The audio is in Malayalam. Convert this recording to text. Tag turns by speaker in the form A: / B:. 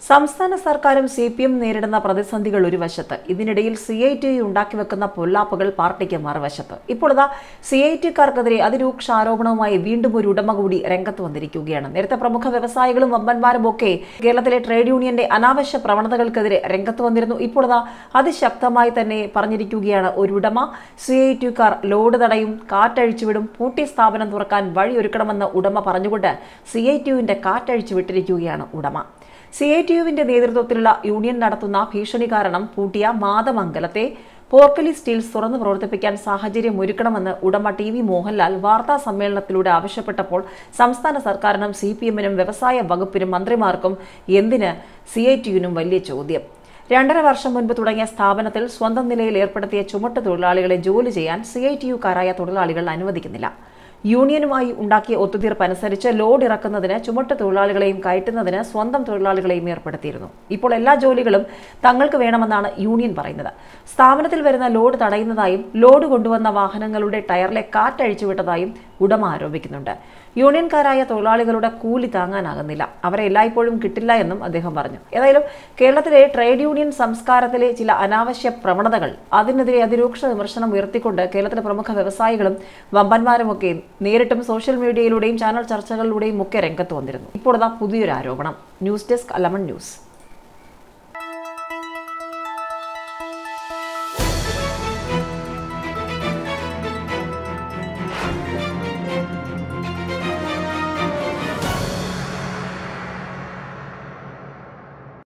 A: സംസ്ഥാന സർക്കാരും സി പി എം നേരിടുന്ന പ്രതിസന്ധികൾ ഒരു വശത്ത് ഇതിനിടയിൽ സി ഐ ടി ഉണ്ടാക്കി വെക്കുന്ന പൊല്ലാപ്പുകൾ പാർട്ടിക്ക് മറുവശത്ത് ഇപ്പോൾ ഇതാ സി ഐ ടിക്കാർക്കെതിരെ അതിരൂക്ഷ ആരോപണവുമായി വീണ്ടും ഒരു ഉടമ കൂടി രംഗത്ത് വന്നിരിക്കുകയാണ് നേരത്തെ പ്രമുഖ വ്യവസായികളും വമ്പന്മാരും ഒക്കെ കേരളത്തിലെ ട്രേഡ് യൂണിയന്റെ അനാവശ്യ പ്രവണതകൾക്കെതിരെ രംഗത്ത് വന്നിരുന്നു ഇപ്പോൾ ഇതാ അതിശക്തമായി തന്നെ പറഞ്ഞിരിക്കുകയാണ് ഒരു ഉടമ സി ഐ ടിക്കാർ ലോഡ് തടയും കാറ്റഴിച്ചുവിടും പൂട്ടി സ്ഥാപനം തുറക്കാൻ വഴിയൊരുക്കണമെന്ന് ഉടമ പറഞ്ഞുകൊണ്ട് സി ഐ ടിയുവിന്റെ കാറ്റഴിച്ചു വിട്ടിരിക്കുകയാണ് ഉടമ സി ഐ ടി യുവിന്റെ നേതൃത്വത്തിലുള്ള യൂണിയൻ നടത്തുന്ന ഭീഷണി കാരണം പൂട്ടിയ മാതമംഗലത്തെ പോർക്കലി സ്റ്റീൽസ് തുറന്നു പ്രവർത്തിപ്പിക്കാൻ സാഹചര്യം ഒരുക്കണമെന്ന് ഉടമ ടി വി മോഹൻലാൽ വാർത്താ സമ്മേളനത്തിലൂടെ ആവശ്യപ്പെട്ടപ്പോൾ സംസ്ഥാന സർക്കാരിനും സി പി എമ്മിനും വ്യവസായ വകുപ്പിനും മന്ത്രിമാർക്കും എന്തിന് സി ഐ ടി യുവിനും വലിയ ചോദ്യം രണ്ടര വർഷം മുൻപ് തുടങ്ങിയ സ്ഥാപനത്തിൽ സ്വന്തം നിലയിൽ ഏർപ്പെടുത്തിയ ചുമട്ട് തൊഴിലാളികളെ ജോലി ചെയ്യാൻ സി ഐ ടി യുക്കാരായ തൊഴിലാളികൾ അനുവദിക്കുന്നില്ല യൂണിയനുമായി ഉണ്ടാക്കിയ ഒത്തുതീർപ്പ് അനുസരിച്ച് ലോഡ് ഇറക്കുന്നതിന് ചുമട്ട് തൊഴിലാളികളെയും കയറ്റുന്നതിന് സ്വന്തം തൊഴിലാളികളെയും ഏർപ്പെടുത്തിയിരുന്നു ഇപ്പോൾ എല്ലാ ജോലികളും തങ്ങൾക്ക് വേണമെന്നാണ് യൂണിയൻ പറയുന്നത് സ്ഥാപനത്തിൽ വരുന്ന ലോഡ് തടയുന്നതായും ലോഡ് കൊണ്ടുവന്ന വാഹനങ്ങളുടെ ടയറിലെ കാറ്റഴിച്ചു വിട്ടതായും ഉടമ ആരോപിക്കുന്നുണ്ട് യൂണിയൻകാരായ തൊഴിലാളികളുടെ കൂലി താങ്ങാനാകുന്നില്ല അവരെ എല്ലായ്പ്പോഴും കിട്ടില്ല എന്നും അദ്ദേഹം പറഞ്ഞു ഏതായാലും കേരളത്തിലെ ട്രേഡ് യൂണിയൻ സംസ്കാരത്തിലെ ചില അനാവശ്യ പ്രവണതകൾ അതിനെതിരെ അതിരൂക്ഷ വിമർശനം ഉയർത്തിക്കൊണ്ട് കേരളത്തിലെ പ്രമുഖ വ്യവസായികളും വമ്പന്മാരുമൊക്കെ നേരിട്ടും സോഷ്യൽ മീഡിയയിലൂടെയും ചാനൽ ചർച്ചകളിലൂടെയും ഒക്കെ രംഗത്ത് വന്നിരുന്നു ഇപ്പോൾ ഇതാ പുതിയൊരു ആരോപണം ന്യൂസ് ഡെസ്ക് അലമൺ ന്യൂസ്